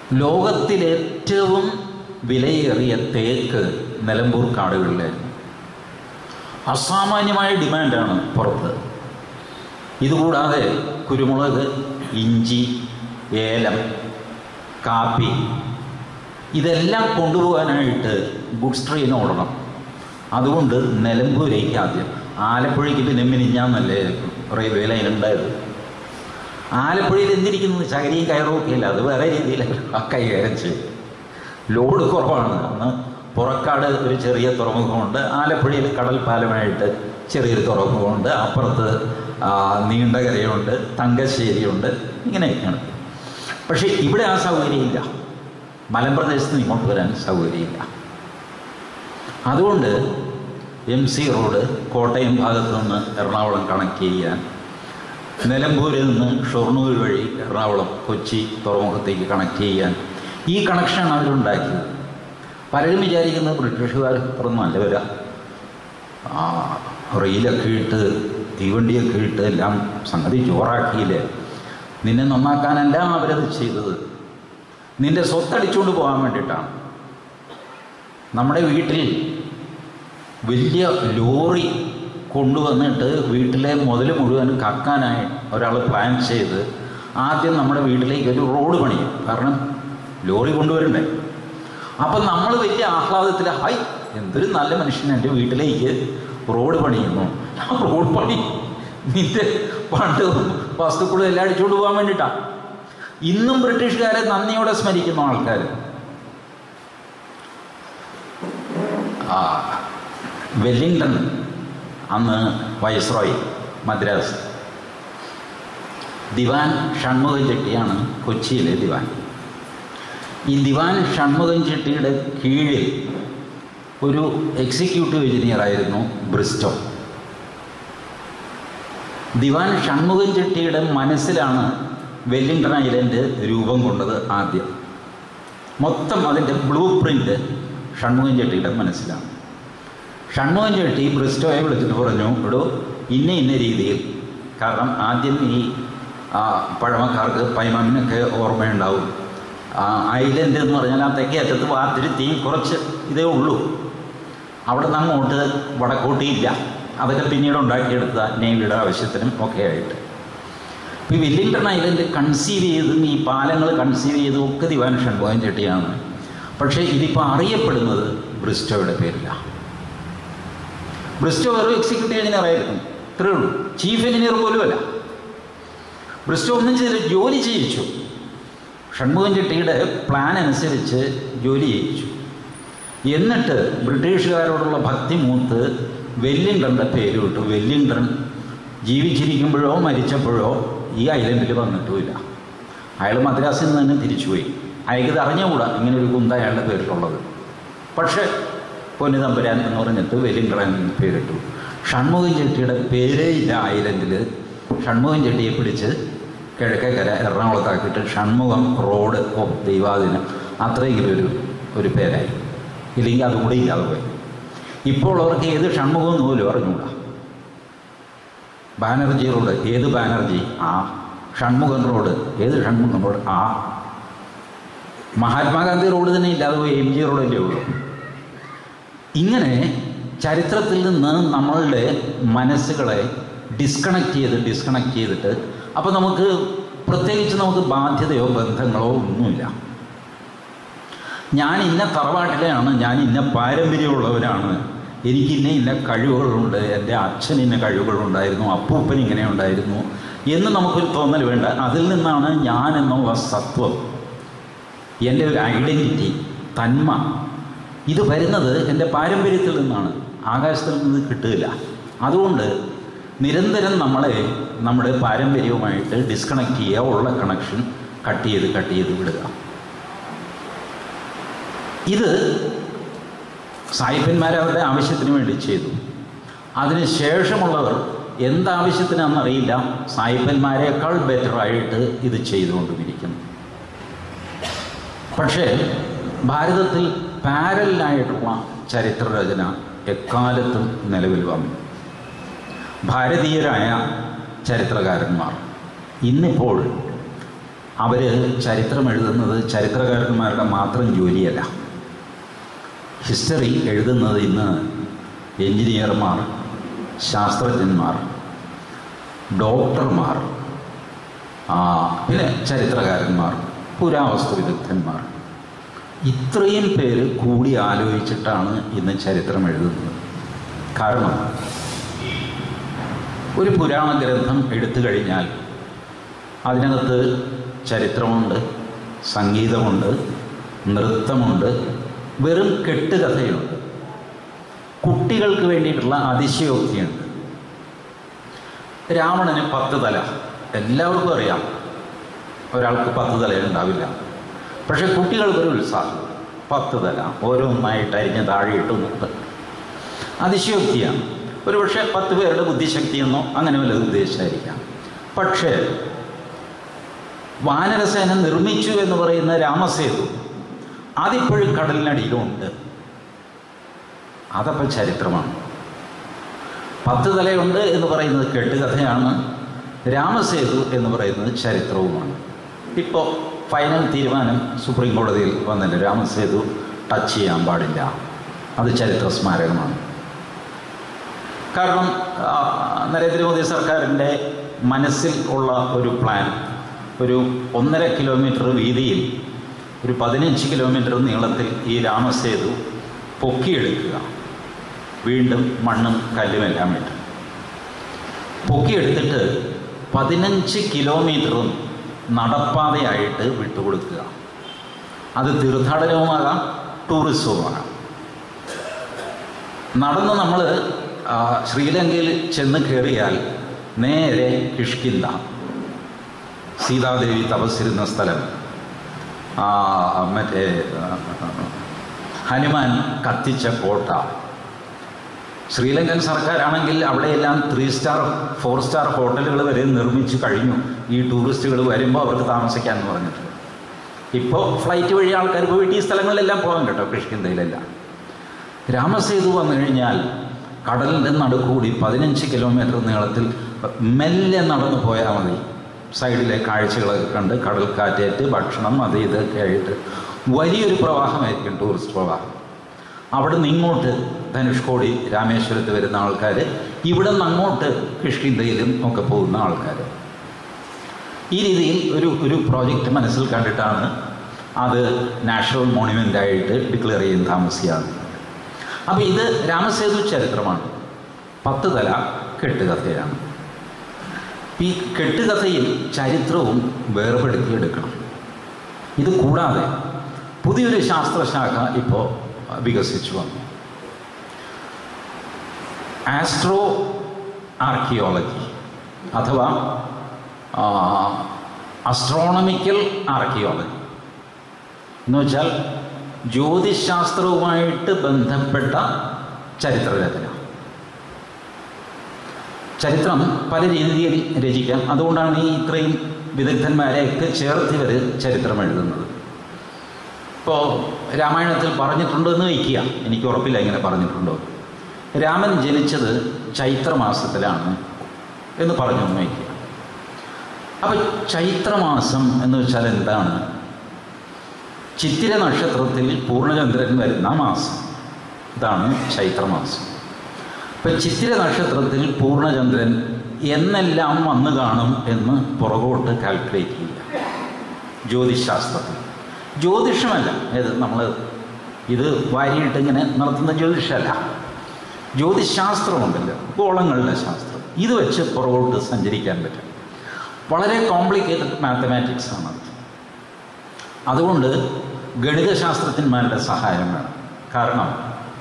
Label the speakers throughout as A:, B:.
A: ലോകത്തിലേറ്റവും വിലയേറിയ തേക്ക് നിലമ്പൂർ കാടുകളിലായിരുന്നു അസാമാന്യമായ ഡിമാൻഡാണ് പുറത്ത് ഇതുകൂടാതെ കുരുമുളക് ഇഞ്ചി ഏലം കാപ്പി ഇതെല്ലാം കൊണ്ടുപോകാനായിട്ട് ഗുഡ്സ് ട്രെയിൻ ഓടണം അതുകൊണ്ട് നിലമ്പൂരേക്ക് ആദ്യം ആലപ്പുഴയ്ക്ക് പിന്നെ മിനിഞ്ഞാന്നല്ലേ റെയിൽവേ ലൈൻ ഉണ്ടായത് ആലപ്പുഴയിൽ എന്തിരിക്കുന്നത് ചകരിയും കയറും ഒക്കെ ഇല്ല അത് വേറെ രീതിയിലല്ല ആ കൈകാര്യം ചെയ്യും ലോഡ് കുറവാണ് അന്ന് പുറക്കാട് ഒരു ചെറിയ തുറമുഖമുണ്ട് ആലപ്പുഴയിൽ കടൽ പാലമായിട്ട് ചെറിയൊരു തുറമുഖമുണ്ട് അപ്പുറത്ത് ആ, നീണ്ടകരയുണ്ട് തങ്കശ്ശേരിയുണ്ട് ഇങ്ങനെയൊക്കെയാണ് പക്ഷേ ഇവിടെ ആ സൗകര്യമില്ല മലമ്പ്രദേശത്ത് നിന്ന് ഇങ്ങോട്ട് വരാൻ സൗകര്യമില്ല അതുകൊണ്ട് എം സി റോഡ് കോട്ടയം ഭാഗത്ത് നിന്ന് എറണാകുളം കണക്ട് ചെയ്യാൻ നിലമ്പൂരിൽ നിന്ന് ഷൊർണൂർ വഴി എറണാകുളം കൊച്ചി തുറമുഖത്തേക്ക് കണക്ട് ചെയ്യാൻ ഈ കണക്ഷനാണ് അവരുണ്ടാക്കിയത് പലരും വിചാരിക്കുന്നത് ബ്രിട്ടീഷുകാർ അപ്പുറം നല്ലവരാ ആ റെയിലൊക്കെ ഇട്ട് തീവണ്ടിയൊക്കെ ഇട്ട് എല്ലാം സംഗതി ചോറാക്കിയില്ലേ നിന്നെ നന്നാക്കാനല്ല അവരത് ചെയ്തത് നിന്റെ സ്വത്തടിച്ചുകൊണ്ട് പോകാൻ വേണ്ടിയിട്ടാണ് നമ്മുടെ വീട്ടിൽ വലിയ ലോറി കൊണ്ടുവന്നിട്ട് വീട്ടിലെ മുതൽ മുഴുവൻ കക്കാനായി ഒരാൾ പ്ലാൻ ചെയ്ത് ആദ്യം നമ്മുടെ വീട്ടിലേക്ക് ഒരു റോഡ് പണിയും കാരണം ലോറി കൊണ്ടുവരണ്ടേ അപ്പം നമ്മൾ വലിയ ആഹ്ലാദത്തിൽ ഹൈ എന്തൊരു നല്ല മനുഷ്യൻ എൻ്റെ വീട്ടിലേക്ക് റോഡ് പണിയുന്നു ആ റോഡ് പണി നിന്റെ പണ്ട് വസ്തുക്കളും എല്ലാം അടിച്ചുകൊണ്ട് പോകാൻ വേണ്ടിയിട്ടാണ് ഇന്നും ബ്രിട്ടീഷുകാരെ നന്ദിയോടെ സ്മരിക്കുന്ന ആൾക്കാർ ആ വെല്ലിംഗ്ടൺ അന്ന് വൈസ്രോയ് മദ്രാസ് ദിവാൻ ഷൺമുഖം ചെട്ടിയാണ് കൊച്ചിയിലെ ദിവാൻ ഈ ദിവാൻ ഷൺമുഖം ചെട്ടിയുടെ കീഴിൽ ഒരു എക്സിക്യൂട്ടീവ് എഞ്ചിനീയറായിരുന്നു ബ്രിസ്റ്റോ ദിവാൻ ഷൺമുഖം ചെട്ടിയുടെ മനസ്സിലാണ് വെല്ലിംഗ്ടൺ ഐലൻഡ് രൂപം കൊണ്ടത് ആദ്യം മൊത്തം അതിൻ്റെ ബ്ലൂ പ്രിൻ്റ് ഷൺമുഖം ചെട്ടിയുടെ മനസ്സിലാണ് ഷൺമുഖം ചെട്ടി ബ്രിസ്റ്റോയെ വിളിച്ചിട്ട് പറഞ്ഞു എടോ ഇന്ന ഇന്ന രീതിയിൽ കാരണം ആദ്യം ഈ ആ, പഴമക്കാർക്ക് പൈമാമിനൊക്കെ ഓർമ്മയുണ്ടാവും ആ, ഐലൻഡ് എന്ന് പറഞ്ഞാൽ ആ തെക്കേ അറ്റത്ത് വാതിരുത്തി കുറച്ച് ഇതേ ഉള്ളൂ അവിടെ നിന്ന് അങ്ങോട്ട് വടക്കോട്ടിയില്ല അതൊക്കെ പിന്നീട് ഉണ്ടാക്കിയെടുത്ത നേവിയുടെ ആവശ്യത്തിനും ഒക്കെ ആയിട്ട് ഇപ്പോൾ ഈ വെല്ലിംഗ്ടൺ ഐലൻഡ് കൺസീവ് ചെയ്തും ഈ പാലങ്ങൾ കൺസീവ് ചെയ്തും ഒക്കെ ദിവാൻ ഷൺമുഖം ചെട്ടിയാണ് പക്ഷേ ഇതിപ്പോൾ അറിയപ്പെടുന്നത് ബ്രിസ്റ്റോയുടെ പേരിലാണ് ബ്രിസ്റ്റോ വെറും എക്സിക്യൂട്ടീവ് എഞ്ചിനീയർ ആയിരുന്നു ഇത്രയേ ഉള്ളൂ ചീഫ് എഞ്ചിനീയർ പോലുമല്ല ബ്രിസ്റ്റോ ഒന്നും ചെയ്ത് ജോലി ചെയ്യിച്ചു ഷൺമുഖം ചെട്ടിയുടെ പ്ലാൻ അനുസരിച്ച് ജോലി ചെയ്യിച്ചു എന്നിട്ട് ബ്രിട്ടീഷുകാരോടുള്ള ഭക്തി മൂത്ത് വെല്ലിംഗ്ടണിൻ്റെ പേര് വിട്ടു വെല്ലിംഗ്ടൺ ജീവിച്ചിരിക്കുമ്പോഴോ മരിച്ചപ്പോഴോ ഈ ഐലൻഡിൽ വന്നിട്ടുമില്ല അയാൾ മദ്രാസിൽ നിന്ന് തന്നെ തിരിച്ചുപോയി അയാൾക്കിത് അറിഞ്ഞുകൂടാ ഇങ്ങനെ ഒരു കുന്ത അയാളുടെ പേരിലുള്ളത് പക്ഷേ പൊന്നു തമ്പുരാൻ എന്ന് പറഞ്ഞിട്ട് വെല്ലിംഗ്ടൺ എന്ന് പേരിട്ടു ഷൺമുഖം ചെട്ടിയുടെ പേരേ ഇല്ല ഐലൻഡിൽ ഷൺമുഖം ചെട്ടിയെ പിടിച്ച് കിഴക്കേക്കര എറണാകുളത്താക്കിയിട്ട് ഷൺമുഖം റോഡ് ഓഫ് ദൈവാദിനം അത്രയെങ്കിലും ഒരു ഒരു പേരായി ഇല്ലെങ്കിൽ അതും കൂടെ ഇല്ലാതെ പോയി ഇപ്പോൾ അവർക്ക് ഏത് ഷൺമുഖം എന്ന് പോലും അറിഞ്ഞുകൂടാ ബാനർജി റോഡ് ഏത് ബാനർജി ആ ഷൺമുഖൻ റോഡ് ഏത് ഷൺമുഖൻ റോഡ് ആ മഹാത്മാഗാന്ധി റോഡ് തന്നെ ഇല്ലാതെ പോയി എം ജി റോഡല്ലേ ഉള്ളൂ ഇങ്ങനെ ചരിത്രത്തിൽ നിന്ന് നമ്മളുടെ മനസ്സുകളെ ഡിസ്കണക്ട് ചെയ്ത് ഡിസ്കണക്ട് ചെയ്തിട്ട് അപ്പോൾ നമുക്ക് പ്രത്യേകിച്ച് നമുക്ക് ബാധ്യതയോ ബന്ധങ്ങളോ ഒന്നുമില്ല ഞാൻ ഇന്ന തറവാട്ടിലെയാണ് ഞാൻ ഇന്ന പാരമ്പര്യമുള്ളവരാണ് എനിക്ക് ഇന്ന ഇന്ന കഴിവുകളുണ്ട് എൻ്റെ അച്ഛൻ ഇന്ന കഴിവുകളുണ്ടായിരുന്നു അപ്പൂപ്പൻ ഇങ്ങനെ ഉണ്ടായിരുന്നു എന്ന് നമുക്കൊരു തോന്നൽ വേണ്ട അതിൽ നിന്നാണ് ഞാൻ എന്നുള്ള സത്വം എൻ്റെ ഒരു ഐഡൻറ്റിറ്റി തന്മ ഇത് വരുന്നത് എൻ്റെ പാരമ്പര്യത്തിൽ നിന്നാണ് ആകാശത്തിൽ നിന്ന് കിട്ടുകയില്ല അതുകൊണ്ട് നിരന്തരം നമ്മളെ നമ്മുടെ പാരമ്പര്യവുമായിട്ട് ഡിസ്കണക്ട് ചെയ്യുക ഉള്ള കണക്ഷൻ കട്ട് ചെയ്ത് കട്ട് ചെയ്ത് വിടുക ഇത് സായിപ്പന്മാർ അവരുടെ ആവശ്യത്തിന് വേണ്ടി ചെയ്തു അതിന് ശേഷമുള്ളവർ എന്താവശ്യത്തിനാണെന്നറിയില്ല സായിപ്പന്മാരെക്കാൾ ബെറ്ററായിട്ട് ഇത് ചെയ്തുകൊണ്ടിരിക്കുന്നു പക്ഷേ ഭാരതത്തിൽ പാരലായിട്ടുള്ള ചരിത്രരചന എക്കാലത്തും നിലവിൽ വന്നു ഭാരതീയരായ ചരിത്രകാരന്മാർ ഇന്നിപ്പോൾ അവർ ചരിത്രം എഴുതുന്നത് ചരിത്രകാരന്മാരുടെ മാത്രം ജോലിയല്ല ഹിസ്റ്ററി എഴുതുന്നത് ഇന്ന് എഞ്ചിനീയർമാർ ശാസ്ത്രജ്ഞന്മാർ ഡോക്ടർമാർ ആ, പിന്നെ ചരിത്രകാരന്മാർ പുരാവസ്തു വിദഗ്ധന്മാർ ഇത്രയും പേര് കൂടി ആലോചിച്ചിട്ടാണ് ഇന്ന് ചരിത്രം എഴുതുന്നത് കാരണം ഒരു പുരാണ ഗ്രന്ഥം എടുത്തു കഴിഞ്ഞാൽ അതിനകത്ത് ചരിത്രമുണ്ട് സംഗീതമുണ്ട് നൃത്തമുണ്ട് വെറും കെട്ടുകഥയുണ്ട് കുട്ടികൾക്ക് വേണ്ടിയിട്ടുള്ള അതിശയോക്തിയുണ്ട് രാവണന് പത്ത് തല എല്ലാവർക്കും അറിയാം ഒരാൾക്ക് പത്ത് തല ഉണ്ടാവില്ല പക്ഷെ കുട്ടികൾക്കൊരു ഉത്സാഹം പത്ത് തല ഓരോന്നായിട്ട് അരിഞ്ഞ് താഴെയിട്ട് നിർത്ത് അതിശയോക്തിയാണ് ഒരുപക്ഷെ പത്ത് പേരുടെ ബുദ്ധിശക്തിയെന്നോ അങ്ങനെ വല്ലതും ഉദ്ദേശിച്ചായിരിക്കാം പക്ഷേ വാനരസേന നിർമ്മിച്ചു എന്ന് പറയുന്ന രാമസേതു അതിപ്പോഴും കടലിനടിയിലുണ്ട് അതപ്പോൾ ചരിത്രമാണ് പത്ത് തലയുണ്ട് എന്ന് പറയുന്നത് കെട്ടുകഥയാണ് രാമസേതു എന്ന് പറയുന്നത് ചരിത്രവുമാണ് ഇപ്പോൾ ഫൈനൽ തീരുമാനം സുപ്രീം കോടതിയിൽ വന്നില്ല രാമസേതു ടച്ച് ചെയ്യാൻ പാടില്ല അത് ചരിത്ര സ്മാരകമാണ് കാരണം ആ, നരേന്ദ്രമോദി സർക്കാരിൻ്റെ മനസ്സിൽ ഉള്ള ഒരു പ്ലാൻ ഒരു ഒന്നര കിലോമീറ്റർ വീതിയിൽ ഒരു പതിനഞ്ച് കിലോമീറ്റർ നീളത്തിൽ ഈ രാമസേതു പൊക്കിയെടുക്കുക വീണ്ടും മണ്ണും കല്ലുമെല്ലാം ഇട്ട് പൊക്കിയെടുത്തിട്ട് പതിനഞ്ച് കിലോമീറ്ററും നടപ്പാതയായിട്ട് വിട്ടുകൊടുക്കുക അത് തീർത്ഥാടനവുമാകാം ടൂറിസവുമാകാം നടന്ന് നമ്മൾ ശ്രീലങ്കയിൽ ചെന്ന് കയറിയാൽ നേരെ കിഷ്കിന്ത സീതാദേവി തപസ്സിരുന്ന സ്ഥലം ആ, മറ്റേ ആ, ഹനുമാൻ കത്തിച്ച കോട്ട ശ്രീലങ്കൻ സർക്കാരാണെങ്കിൽ അവിടെയെല്ലാം ത്രീ സ്റ്റാർ ഫോർ സ്റ്റാർ ഹോട്ടലുകൾ വരെ നിർമ്മിച്ചു കഴിഞ്ഞു ഈ ടൂറിസ്റ്റുകൾ വരുമ്പോൾ അവർക്ക് താമസിക്കാമെന്ന് പറഞ്ഞിട്ട് ഇപ്പോൾ ഫ്ലൈറ്റ് വഴി ആൾക്കാർ പോയിട്ട് ഈ സ്ഥലങ്ങളിലെല്ലാം പോകാൻ കേട്ടോ കിഷ്കിന്തയിലെല്ലാം രാമസേതു വന്നു കഴിഞ്ഞാൽ കടലിൻ്റെ നടുക്കൂടി പതിനഞ്ച് കിലോമീറ്റർ നീളത്തിൽ മെല്ലെ നടന്നു പോയാൽ മതി സൈഡിലെ കാഴ്ചകളൊക്കെ കണ്ട് കടൽ കാറ്റേറ്റ് ഭക്ഷണം അത് ഇതൊക്കെ ആയിട്ട് വലിയൊരു പ്രവാഹമായിരിക്കും ടൂറിസ്റ്റ് പ്രവാഹം അവിടെ നിന്ന് ഇങ്ങോട്ട് ധനുഷ്കോടി രാമേശ്വരത്ത് വരുന്ന ആൾക്കാർ ഇവിടെ നിന്ന് അങ്ങോട്ട് കിഷ്കിന്തയിലും ഒക്കെ പോകുന്ന ആൾക്കാർ ഈ രീതിയിൽ ഒരു ഒരു പ്രോജക്റ്റ് മനസ്സിൽ കണ്ടിട്ടാണ് അത് നാഷണൽ മോണുമെൻ്റ് ആയിട്ട് ഡിക്ലെയർ ചെയ്യാൻ താമസിയാതെ അപ്പോൾ ഇത് രാമസേതു ചരിത്രമാണ് പത്ത് തല കെട്ടുകഥയാണ് ഈ കെട്ടുകഥയിൽ ചരിത്രവും വേർപെടുത്തിയെടുക്കണം ഇത് കൂടാതെ പുതിയൊരു ശാസ്ത്രശാഖ ഇപ്പോൾ വികസിച്ചു വന്നു ആസ്ട്രോ ആർക്കിയോളജി അഥവാ അസ്ട്രോണമിക്കൽ ആർക്കിയോളജി എന്ന് വെച്ചാൽ ജ്യോതിശാസ്ത്രവുമായിട്ട് ബന്ധപ്പെട്ട ചരിത്രരചന ചരിത്രം പല രീതിയിൽ രചിക്കാം അതുകൊണ്ടാണ് ഈ ഇത്രയും വിദഗ്ധന്മാരെയൊക്കെ ചേർത്ത് ഇവർ ചരിത്രം എഴുതുന്നത് ഇപ്പോൾ രാമായണത്തിൽ പറഞ്ഞിട്ടുണ്ടോ എന്ന് വയ്ക്കുക എനിക്ക് ഉറപ്പില്ല ഇങ്ങനെ പറഞ്ഞിട്ടുണ്ടോ രാമൻ ജനിച്ചത് ചൈത്രമാസത്തിലാണ് എന്ന് പറഞ്ഞു എന്ന് വയ്ക്കുക അപ്പോൾ ചൈത്രമാസം എന്ന് വെച്ചാൽ എന്താണ് ചിത്തിര നക്ഷത്രത്തിൽ പൂർണ്ണചന്ദ്രൻ വരുന്ന മാസം ഇതാണ് ചൈത്രമാസം ഇപ്പം ചിത്തിര നക്ഷത്രത്തിൽ പൂർണ്ണചന്ദ്രൻ എന്നെല്ലാം വന്നു കാണും എന്ന് പുറകോട്ട് കാൽക്കുലേറ്റ് ചെയ്യുക ജ്യോതിശാസ്ത്രത്തിൽ ജ്യോതിഷമല്ല ഏത് നമ്മൾ ഇത് വാരിയിട്ട് ഇങ്ങനെ നടത്തുന്ന ജ്യോതിഷമല്ല ജ്യോതിശാസ്ത്രമുണ്ടല്ലോ ഗോളങ്ങളുടെ ശാസ്ത്രം ഇത് വെച്ച് പുറകോട്ട് സഞ്ചരിക്കാൻ പറ്റും വളരെ കോംപ്ലിക്കേറ്റഡ് മാത്തമാറ്റിക്സ് ആണത് അതുകൊണ്ട് ഗണിതശാസ്ത്രജ്ഞന്മാരുടെ സഹായം വേണം കാരണം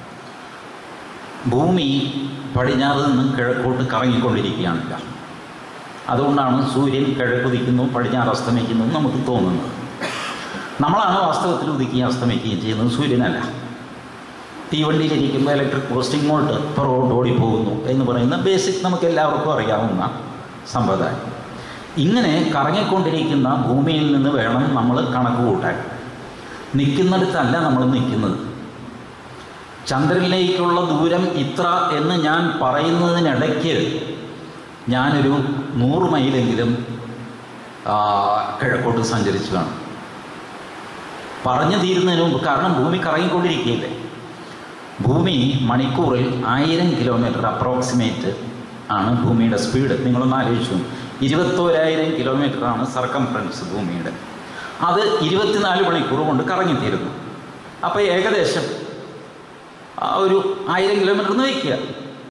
A: ഭൂമി പടിഞ്ഞാറ് നിന്നും കിഴക്കോട്ട് കറങ്ങിക്കൊണ്ടിരിക്കുകയാണില്ല അതുകൊണ്ടാണ് സൂര്യൻ കിഴക്കുദിക്കുന്നു പടിഞ്ഞാറ് അസ്തമിക്കുന്നു എന്ന് നമുക്ക് തോന്നുന്നത് നമ്മളാണ് വാസ്തവത്തിൽ ഉദിക്കുകയും അസ്തമിക്കുകയും ചെയ്യുന്നത് സൂര്യനല്ല തീവണ്ടിയിലിരിക്കുമ്പോൾ ഇലക്ട്രിക് പോസ്റ്റ് ഇങ്ങോട്ട് പുറകോട്ട് ഓടിപ്പോകുന്നു എന്ന് പറയുന്ന ബേസിക് നമുക്ക് എല്ലാവർക്കും അറിയാവുന്ന സമ്പ്രദായം ഇങ്ങനെ കറങ്ങിക്കൊണ്ടിരിക്കുന്ന ഭൂമിയിൽ നിന്ന് വേണം നമ്മൾ കണക്ക് കൂട്ടാൻ നിൽക്കുന്നിടത്തല്ല നമ്മൾ നിൽക്കുന്നത് ചന്ദ്രനിലേക്കുള്ള ദൂരം ഇത്ര എന്ന് ഞാൻ പറയുന്നതിനിടയ്ക്ക് ഞാനൊരു നൂറ് മൈലെങ്കിലും ആ, കിഴക്കോട്ട് സഞ്ചരിച്ചു കാണും പറഞ്ഞു തീരുന്നതിന് മുമ്പ് കാരണം ഭൂമി കറങ്ങിക്കൊണ്ടിരിക്കുകയില്ലേ ഭൂമി മണിക്കൂറിൽ ആയിരം കിലോമീറ്റർ അപ്രോക്സിമേറ്റ് ആണ് ഭൂമിയുടെ സ്പീഡ് നിങ്ങളൊന്ന് ആലോചിച്ചു ഇരുപത്തോരായിരം കിലോമീറ്ററാണ് സർക്കംഫറൻസ് ഭൂമിയുടെ അത് ഇരുപത്തിനാല് മണിക്കൂർ കൊണ്ട് കറങ്ങിത്തീരുന്നു അപ്പോൾ ഏകദേശം ആ ഒരു ആയിരം കിലോമീറ്റർ എന്ന് വയ്ക്കുക